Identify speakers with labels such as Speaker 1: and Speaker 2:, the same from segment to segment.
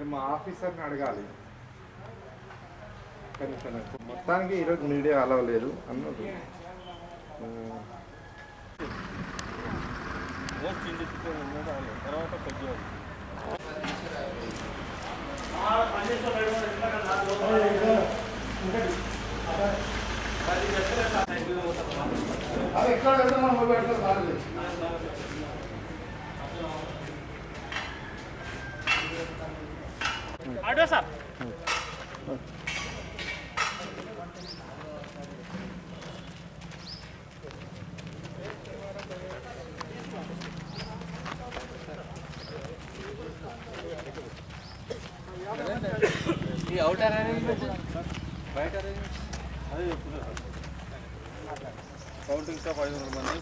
Speaker 1: మరి మా ఆఫీసర్ని అడగాలి కనీసం నాకు మొత్తానికి ఈరోజు మీడియా అలవ్ లేదు అన్నది ఆ,
Speaker 2: పోస్ట్ ఇండిస్ట్రిక్ట్ తర్వాత కొద్దిగా
Speaker 3: ఈ అవుటర్ అరేంజ్మెంట్ బయట అరేంజ్మెంట్
Speaker 2: అదే చెప్తున్నా సార్ కౌంటింగ్ స్టాఫ్ ఐదు వందల మంది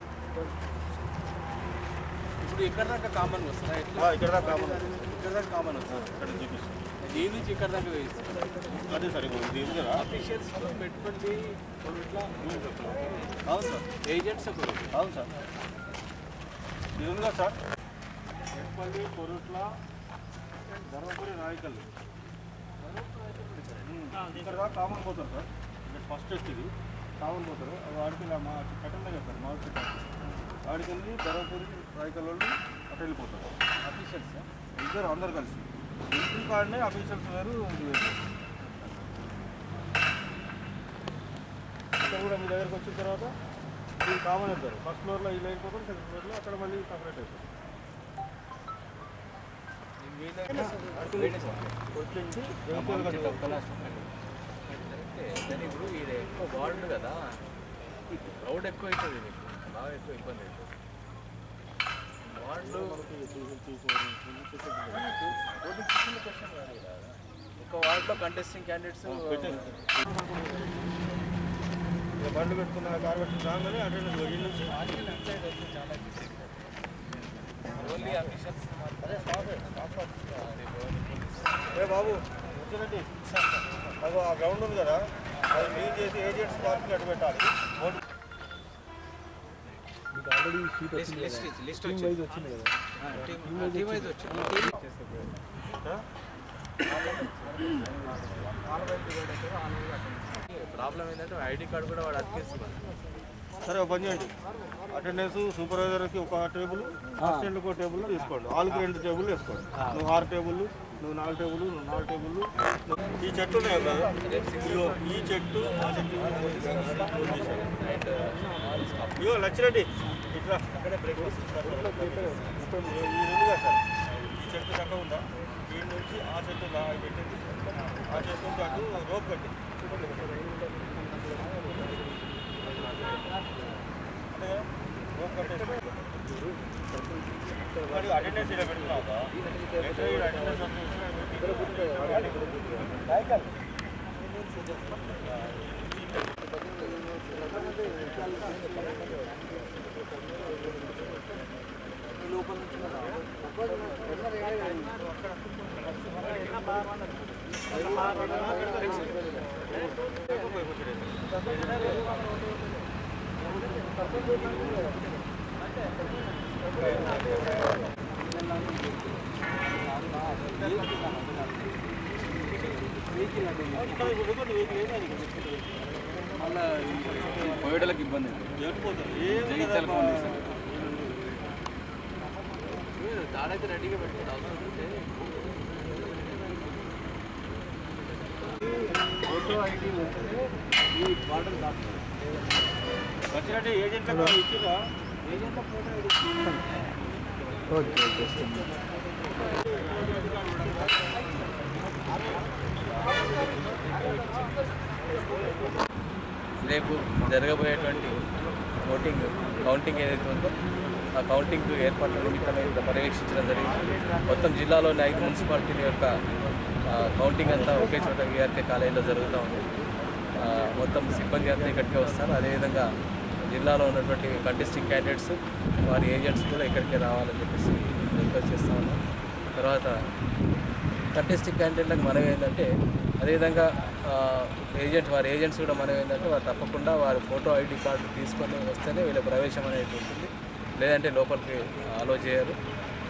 Speaker 3: ఇప్పుడు ఇక్కడ దాకా కామన్ వస్తుందా ఎట్లా
Speaker 2: ఆ, ఇక్కడ దాకా కామన్
Speaker 3: ఇక్కడ దాకా కామన్ వస్తుంది
Speaker 2: ఇక్కడ చూపిస్తాం
Speaker 3: దీని నుంచి ఇక్కడ దాకా వేయిస్తారు
Speaker 2: అదే సార్ ఇప్పుడు ఇది ఉంది కదా
Speaker 3: అఫీషియల్స్ పెట్టుబడి ఇప్పుడు ఇట్లా
Speaker 2: అవును సార్
Speaker 3: ఏజెంట్స్ ఒకరు
Speaker 2: అవును సార్ ఇది ఉంది కదా సార్ ఎప్పల్లి కొరుట్ల ధర్మపురి నాయకల్ ఇక్కడ దాకా కామన్ పోతారు సార్ ఇక్కడ ఫస్ట్ టెస్ట్ ఇది కామన్ పోతారు అది వాడికి ఇలా మా కట్టంలో చెప్తారు మా వాడికి వెళ్ళి ధర్మపురి నాయకల్ వాళ్ళు అటు వెళ్ళిపోతారు
Speaker 3: అఫీషియల్స్
Speaker 2: ఇద్దరు అందరు కలిసి ఎంట్రీ కార్డ్నే అఫీషియల్స్ వేరు ఇది వేరు ఇక్కడ కూడా మీ దగ్గరకు వచ్చిన తర్వాత ఇది కామన్ అవుతారు ఫస్ట్ ఫ్లోర్లో ఇలా అయిపోతారు సెకండ్ ఫ్లోర్లో అక్కడ మళ్ళీ సపరేట్ అవుతారు వచ్చింది
Speaker 3: కానీ ఇప్పుడు ఇది ఎక్కువ వార్డు కదా క్రౌడ్ ఎక్కువ అవుతుంది మీకు బాగా ఎక్కువ ఇబ్బంది అవుతుంది వార్డు ఒక వార్డులో కంటెస్టింగ్ క్యాండిడేట్స్
Speaker 2: ఇక బండ్లు పెట్టుకున్న కార్ పెట్టుకుని రాగానే అటెండెన్స్ ఈ నుంచి
Speaker 3: చాలా ఓన్లీ అఫీషియల్స్
Speaker 2: ఏ బాబు వచ్చినట్టు అదో ఆ గ్రౌండ్ ఉంది కదా అది మీరు చేసి ఏజెంట్స్ పార్కింగ్ అటు పెట్టాలి ఓటు
Speaker 3: లిస్ట్ లిస్ట్ లిస్ట్ వచ్చింది టీమ్ వైజ్ వచ్చింది ప్రాబ్లం ఏంటంటే ఐడి కార్డు కూడా వాడు అతికిస్తున్నాడు
Speaker 2: సరే ఒక పని చేయండి అటెండెన్స్ సూపర్వైజర్కి ఒక టేబుల్ అసిస్టెంట్కి ఒక టేబుల్ తీసుకోండి ఆల్కి రెండు టేబుల్ వేసుకోండి నువ్వు ఆరు టేబుల్ నువ్వు నాలుగు టేబుల్ నువ్వు నాలుగు టేబుల్ ఈ చెట్టు ఉన్నాయి కదా ఇదిగో ఈ చెట్టు ఆ చెట్టు ఇగో లచ్చిరెడ్డి ఇట్లా ఈ రెండుగా సార్ ఈ చెట్టు చక్క ఉందా దీని నుంచి ఆ చెట్టు దా- పెట్టండి ఆ చెట్టు నుంచి అటు రోప్ కట్టి అంటే రోప్ కట్టేసి మరి అటెండెన్స్ ఇలా పెడుతున్నావా ఎక్కడ ఈడ అటెండెన్స్ సైకిల్
Speaker 3: పోయేటలకు ఇబ్బంది దాడైతే రెడీగా పెట్టుకుంటే అవసరం ఉంటే
Speaker 2: ఫోటో ఐడి ఉంటేనే ఈ బార్డర్ దాటుతుంది వచ్చినట్టు ఏజెంట్లకు ఇచ్చిరా ఏజెంట్ల ఫోటో ఐడి
Speaker 3: రేపు జరగబోయేటువంటి ఓటింగ్ కౌంటింగ్ ఏదైతే ఉందో ఆ కౌంటింగ్ ఏర్పాట్ల నిమిత్తమై ఇక్కడ పర్యవేక్షించడం జరిగింది మొత్తం జిల్లాలోని ఐదు మున్సిపాలిటీల యొక్క ఆ, కౌంటింగ్ అంతా ఒకే చోట వీఆర్కే కాలేజీలో జరుగుతూ ఉంది ఆ, మొత్తం సిబ్బంది అంతా ఇక్కడికే వస్తారు అదేవిధంగా జిల్లాలో ఉన్నటువంటి కంటెస్టింగ్ క్యాండిడేట్స్ వారి ఏజెంట్స్ కూడా ఇక్కడికే రావాలని చెప్పేసి రిక్వెస్ట్ చేస్తా ఉన్నాం తర్వాత కంటెస్టింగ్ క్యాండిడేట్లకు మనం ఏంటంటే అదేవిధంగా ఆ, ఏజెంట్ వారి ఏజెంట్స్ కూడా మనం ఏంటంటే వారు తప్పకుండా వారి ఫోటో ఐడి కార్డు తీసుకొని వస్తేనే వీళ్ళ ప్రవేశం అనేది ఉంటుంది లేదంటే లోపలికి అలో చేయరు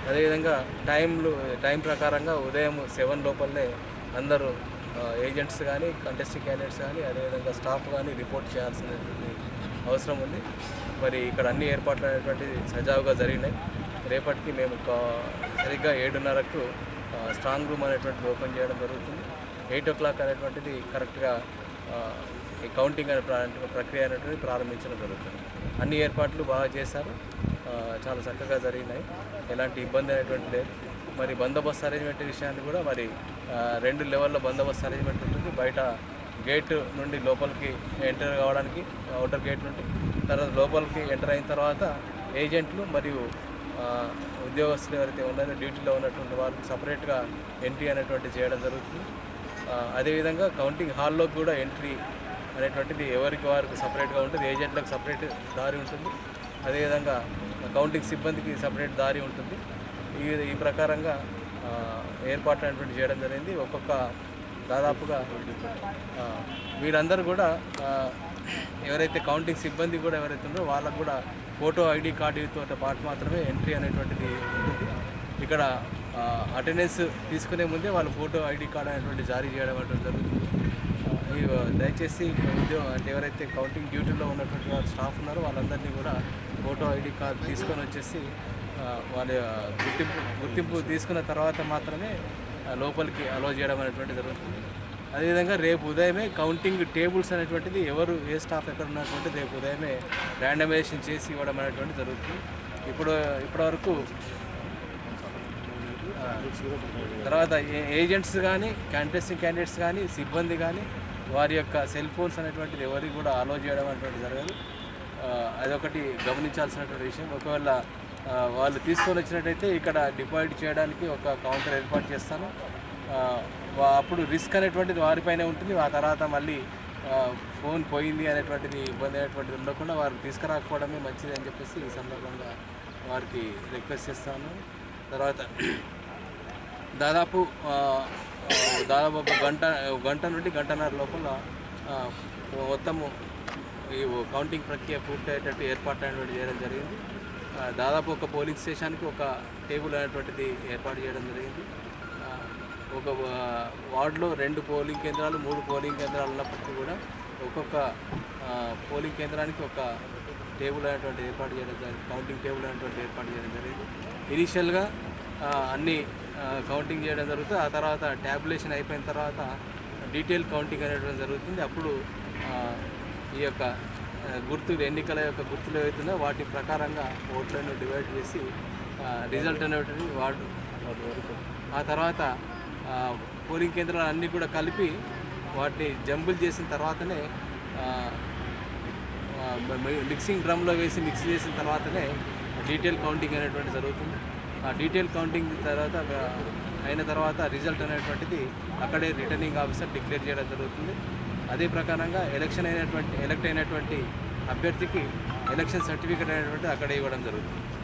Speaker 3: అదేవిధంగా టైంలు టైం ప్రకారంగా ఉదయం సెవెన్ లోపలనే అందరూ ఏజెంట్స్ కానీ కంటెస్టింగ్ క్యాండిడేట్స్ కానీ అదేవిధంగా స్టాఫ్ కానీ రిపోర్ట్ చేయాల్సినటువంటి అవసరం ఉంది మరి ఇక్కడ అన్ని ఏర్పాట్లు అనేటువంటిది సజావుగా జరిగినాయి రేపటికి మేము ఒక సరిగ్గా ఏడున్నరకు ఆ, స్ట్రాంగ్ రూమ్ అనేటువంటిది ఓపెన్ చేయడం జరుగుతుంది ఎయిట్ ఓ క్లాక్ అనేటువంటిది కరెక్ట్గా ఆ, ఈ కౌంటింగ్ అనే ప్రా- ప్రక్రియ అనేటువంటిది ప్రారంభించడం జరుగుతుంది అన్ని ఏర్పాట్లు బాగా చేశారు ఆ, చాలా చక్కగా జరిగినాయి ఎలాంటి ఇబ్బంది అనేటువంటి లేదు మరి బందోబస్తు అరేంజ్మెంట్ విషయాన్ని కూడా మరి ఆ, రెండు లెవెల్లో బందోబస్తు అరేంజ్మెంట్ ఉంటుంది బయట గేట్ నుండి లోపలికి ఎంటర్ కావడానికి అవుటర్ గేట్ నుండి తర్వాత లోపలికి ఎంటర్ అయిన తర్వాత ఏజెంట్లు మరియు ఆ, ఉద్యోగస్తులు ఎవరైతే ఉన్నారో డ్యూటీలో ఉన్నటువంటి వాళ్ళకి సపరేట్గా ఎంట్రీ అనేటువంటి చేయడం జరుగుతుంది ఆ, అదేవిధంగా కౌంటింగ్ హాల్లోకి కూడా ఎంట్రీ అనేటువంటిది ఎవరికి వారికి సపరేట్గా ఉంటుంది ఏజెంట్లకు సపరేట్ దారి ఉంటుంది అదేవిధంగా కౌంటింగ్ సిబ్బందికి సపరేట్ దారి ఉంటుంది ఈ ఈ ప్రకారంగా ఆ, ఏర్పాట్లు అనేటువంటి చేయడం జరిగింది ఒక్కొక్క దాదాపుగా ఆ, వీరందరూ కూడా ఆ, ఎవరైతే కౌంటింగ్ సిబ్బంది కూడా ఎవరైతే ఉందో వాళ్ళకు కూడా ఫోటో ఐడి కార్డుతో పాటు మాత్రమే ఎంట్రీ అనేటువంటిది ఉంటుంది ఇక్కడ అటెండెన్స్ తీసుకునే ముందే వాళ్ళు ఫోటో ఐడి కార్డు అనేటువంటి జారీ చేయడం అనేటువంటి జరుగుతుంది ఆ, ఈ దయచేసి ఉద్యోగం అంటే ఎవరైతే కౌంటింగ్ డ్యూటీలో ఉన్నటువంటి వాళ్ళ స్టాఫ్ ఉన్నారో వాళ్ళందరినీ కూడా ఫోటో ఐడి కార్డు తీసుకొని వచ్చేసి ఆ, వాళ్ళ గుర్తింపు గుర్తింపు తీసుకున్న తర్వాత మాత్రమే ఆ, లోపలికి అలో చేయడం అనేటువంటి జరుగుతుంది అదేవిధంగా రేపు ఉదయమే కౌంటింగ్ టేబుల్స్ అనేటువంటిది ఎవరు ఏ స్టాఫ్ ఎక్కడ ఉన్నటువంటి రేపు ఉదయమే ర్యాండమైజేషన్ చేసి ఇవ్వడం అనేటువంటి జరుగుతుంది ఇప్పుడు ఇప్పటివరకు ఆ, తర్వాత ఏ- ఏజెంట్స్ కానీ కంటెస్టింగ్ క్యాండిడేట్స్ కానీ సిబ్బంది కానీ వారి యొక్క సెల్ ఫోన్స్ అనేటువంటిది ఎవరికి కూడా అలో చేయడం అనేటువంటి జరగదు ఆ, అదొకటి గమనించాల్సినటువంటి విషయం ఒకవేళ ఆ, వాళ్ళు తీసుకొని వచ్చినట్టయితే ఇక్కడ డిపాజిట్ చేయడానికి ఒక కౌంటర్ ఏర్పాటు చేస్తాను ఆ, వా- అప్పుడు రిస్క్ అనేటువంటిది వారిపైనే ఉంటుంది ఆ తర్వాత మళ్ళీ ఆ, ఫోన్ పోయింది అనేటువంటిది ఇబ్బంది అనేటువంటిది ఉండకుండా వారు తీసుకురాకపోవడమే మంచిది అని చెప్పేసి ఈ సందర్భంగా వారికి రిక్వెస్ట్ చేస్తాను తర్వాత దాదాపు ఆ, ఆ, దాదాపు ఒక గంట గంట నుండి గంటన్నర లోపల ఆ, మొత్తము ఈ కౌంటింగ్ ప్రక్రియ పూర్తి అయ్యేటట్టు ఏర్పాటు అనేటువంటి చేయడం జరిగింది ఆ, దాదాపు ఒక పోలింగ్ స్టేషన్కి ఒక టేబుల్ అనేటువంటిది ఏర్పాటు చేయడం జరిగింది ఆ, ఒక ఆ, వార్డులో రెండు పోలింగ్ కేంద్రాలు మూడు పోలింగ్ కేంద్రాలు ఉన్నప్పటికీ కూడా ఒక్కొక్క ఆ, పోలింగ్ కేంద్రానికి ఒక టేబుల్ అనేటువంటి ఏర్పాటు చేయడం జరిగింది కౌంటింగ్ టేబుల్ అనేటువంటి ఏర్పాటు చేయడం జరిగింది ఇనీషియల్గా అన్ని ఆ, కౌంటింగ్ చేయడం జరుగుతుంది ఆ తర్వాత ట్యాబులేషన్ అయిపోయిన తర్వాత డీటెయిల్ కౌంటింగ్ అనేటువంటి జరుగుతుంది అప్పుడు ఆ, ఈ యొక్క ఆ, గుర్తులు ఎన్నికల యొక్క గుర్తులు ఏవైతుందో వాటి ప్రకారంగా ఓట్లను డివైడ్ చేసి రిజల్ట్ అనేటువంటి వాడు వాటి వరకు ఆ తర్వాత ఆ, పోలింగ్ కేంద్రాలు అన్నీ కూడా కలిపి వాటిని జంబుల్ చేసిన తర్వాతనే ఆ, ఆ, మ- మిక్సింగ్ డ్రమ్లో వేసి మిక్స్ చేసిన తర్వాతనే డీటెయిల్ కౌంటింగ్ అనేటువంటి జరుగుతుంది ఆ డీటెయిల్ కౌంటింగ్ తర్వాత ఆ, అయిన తర్వాత రిజల్ట్ అనేటువంటిది అక్కడే రిటర్నింగ్ ఆఫీసర్ డిక్లేర్ చేయడం జరుగుతుంది అదే ప్రకారంగా ఎలక్షన్ అయినటువంటి ఎలక్ట్ అయినటువంటి అభ్యర్థికి ఎలక్షన్ సర్టిఫికేట్ అనేటువంటి అక్కడే ఇవ్వడం జరుగుతుంది